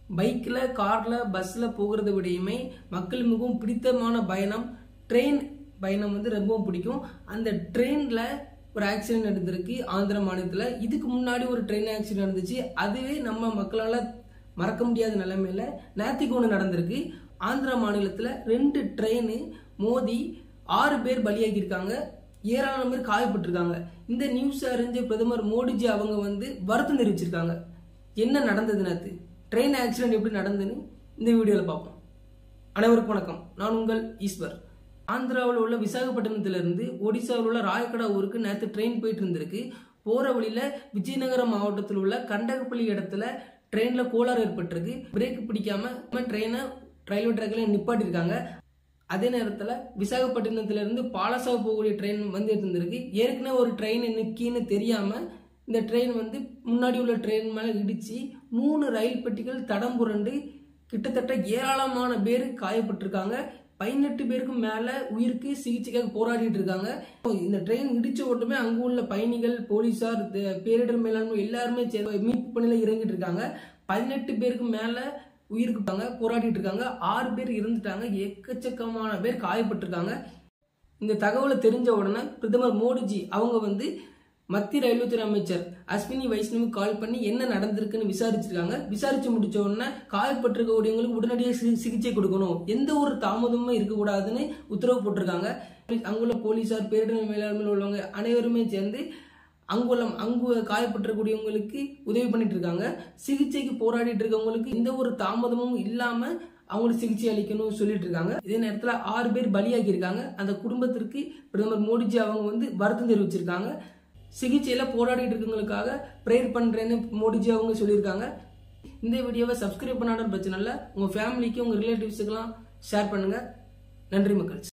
பைக்கில் காரில் பஸ்ஸில் போகிறத விடையுமே மக்கள் மிகவும் பிடித்தமான பயணம் ட்ரெயின் பயணம் வந்து ரொம்பவும் பிடிக்கும் அந்த ட்ரெயினில் ஒரு ஆக்சிடென்ட் நடந்திருக்கு ஆந்திர மாநிலத்தில் இதுக்கு முன்னாடி ஒரு ட்ரெயின் ஆக்சிடென்ட் நடந்துச்சு அதுவே நம்ம மக்களால் மறக்க முடியாத நிலைமையில நேத்திக்கு ஒன்று நடந்திருக்கு ஆந்திர மாநிலத்தில் ரெண்டு ட்ரெயின் மோதி ஆறு பேர் பலியாகியிருக்காங்க ஏராளம் பேர் காயப்பட்டிருக்காங்க இந்த நியூஸ் அறிஞ்ச பிரதமர் மோடிஜி அவங்க வந்து வருத்தம் தெரிவிச்சிருக்காங்க என்ன நடந்தது நேத்து ட்ரெயின் ஆக்சிடென்ட் எப்படி நடந்ததுன்னு இந்த வீடியோவில் பார்ப்போம் அனைவருக்கும் வணக்கம் நான் உங்கள் ஈஸ்வர் ஆந்திராவில் உள்ள விசாகப்பட்டினத்திலிருந்து ஒடிசாவில் உள்ள ராயக்கடா ஊருக்கு நேற்று ட்ரெயின் போயிட்டு இருந்திருக்கு போற வழியில விஜயநகரம் மாவட்டத்தில் உள்ள கண்டகப்பள்ளி இடத்துல ட்ரெயின்ல கோளாறு ஏற்பட்டிருக்கு பிரேக் பிடிக்காம ட்ரெயினை ரயில்வே ட்ராக்ல நிப்பாட்டிருக்காங்க அதே நேரத்தில் விசாகப்பட்டினத்திலிருந்து பாலசாவு போகக்கூடிய ட்ரெயின் வந்து இருந்திருக்கு ஏற்கனவே ஒரு ட்ரெயின் நிற்கின்னு தெரியாம இந்த ட்ரெயின் வந்து முன்னாடி உள்ள ட்ரெயின் மேலே இடிச்சு மூணு ரயில் பெட்டிகள் தடம் புரண்டு கிட்டத்தட்ட ஏராளமான பேர் காயப்பட்டிருக்காங்க பதினெட்டு பேருக்கு மேல உயிருக்கு சிகிச்சைக்காக போராடிட்டு இருக்காங்க இந்த ட்ரெயின் இடிச்ச ஓட்டமே அங்க உள்ள பயணிகள் போலீசார் த- பேரிடர் மேலாண்மை எல்லாருமே சேர்ந்து மீட்பு பணியில இறங்கிட்டு இருக்காங்க பதினெட்டு பேருக்கு மேல உயிருக்கு இருக்காங்க போராடிட்டு இருக்காங்க ஆறு பேர் இறந்துட்டாங்க எக்கச்சக்கமான பேர் காயப்பட்டிருக்காங்க இந்த தகவலை தெரிஞ்ச உடனே பிரதமர் மோடிஜி அவங்க வந்து மத்திய ரயில்வே துறை அமைச்சர் அஸ்வினி வைஷ்ணவி கால் பண்ணி என்ன நடந்திருக்குன்னு விசாரிச்சிருக்காங்க விசாரிச்சு முடிச்ச உடனே காயப்பட்டிருக்கக்கூடியவங்களுக்கு உடனடியாக சி- சிகிச்சை கொடுக்கணும் எந்த ஒரு தாமதமும் இருக்கக்கூடாதுன்னு உத்தரவு போட்டிருக்காங்க அங்குள்ள போலீசார் பேரிடர் மேலாண்மையில் உள்ளவங்க அனைவருமே சேர்ந்து அங்குள்ள அங்கு காயப்பட்டிருக்கக்கூடியவங்களுக்கு உதவி பண்ணிட்டு இருக்காங்க சிகிச்சைக்கு போராடிட்டு இருக்கவங்களுக்கு எந்த ஒரு தாமதமும் இல்லாம அவங்களுக்கு சிகிச்சை அளிக்கணும்னு சொல்லிட்டு இருக்காங்க இதே நேரத்துல ஆறு பேர் பலியாகி இருக்காங்க அந்த குடும்பத்திற்கு பிரதமர் மோடிஜி அவங்க வந்து வருத்தம் தெரிவிச்சிருக்காங்க சிகிச்சையில போராடிட்டு இருக்கவங்களுக்காக ப்ரேயர் பண்றேன்னு மோடிஜி அவங்க சொல்லியிருக்காங்க இந்த வீடியோவை சப்ஸ்கிரைப் பண்ணாத பிரச்சனை இல்லை உங்க ஃபேமிலிக்கு உங்க ரிலேட்டிவ்ஸுக்கெல்லாம் ஷேர் பண்ணுங்க நன்றி மக்கள்